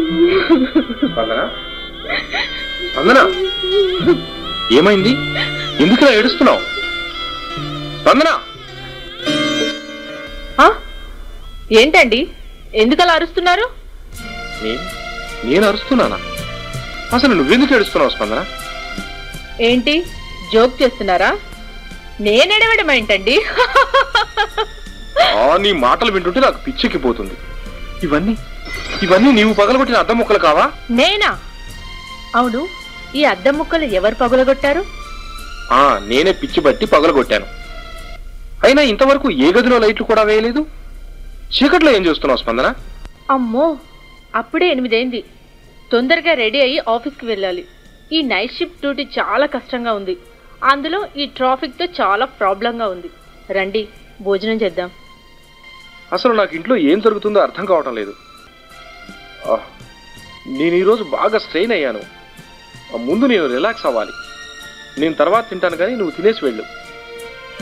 స్పందన స్పందన ఏమైంది ఎందుకు ఇలా ఏడుస్తున్నావు స్పందన ఆ? ఏంటండి ఎందుకలా అరుస్తున్నారు నేను నేను అరుస్తున్నానా అసలు నువ్వెందుకు ఏడుస్తున్నావు స్పందన ఏంటి జోక్ చేస్తున్నారా నేనెడవడం ఏంటండి ఆ నీ మాటలు వింటుంటే నాకు పిచ్చెక్కిపోతుంది ఇవన్నీ ఇవన్నీ నీవు పగలగొట్టిన అద్దం ముక్కలు కావా నేనా అవును ఈ అద్దం ముక్కలు ఎవరు పగులగొట్టారు ఆ నేనే పిచ్చి బట్టి పగలగొట్టాను అయినా ఇంతవరకు ఏ గదిలో లైట్లు కూడా వేయలేదు చీకట్లో ఏం చేస్తున్నావు స్పందన అమ్మో అప్పుడే ఎనిమిదైంది తొందరగా రెడీ అయ్యి ఆఫీస్కి వెళ్ళాలి ఈ నైట్ షిఫ్ట్ డ్యూటీ చాలా కష్టంగా ఉంది అందులో ఈ ట్రాఫిక్తో చాలా ప్రాబ్లంగా ఉంది రండి భోజనం చేద్దాం అసలు నాకు ఇంట్లో ఏం జరుగుతుందో అర్థం కావటం లేదు ఆ, నేను ఈరోజు బాగా స్ట్రెయిన్ అయ్యాను ఆ, ముందు నేను రిలాక్స్ అవ్వాలి నేను తర్వాత తింటాను కానీ నువ్వు తినేసి వెళ్ళు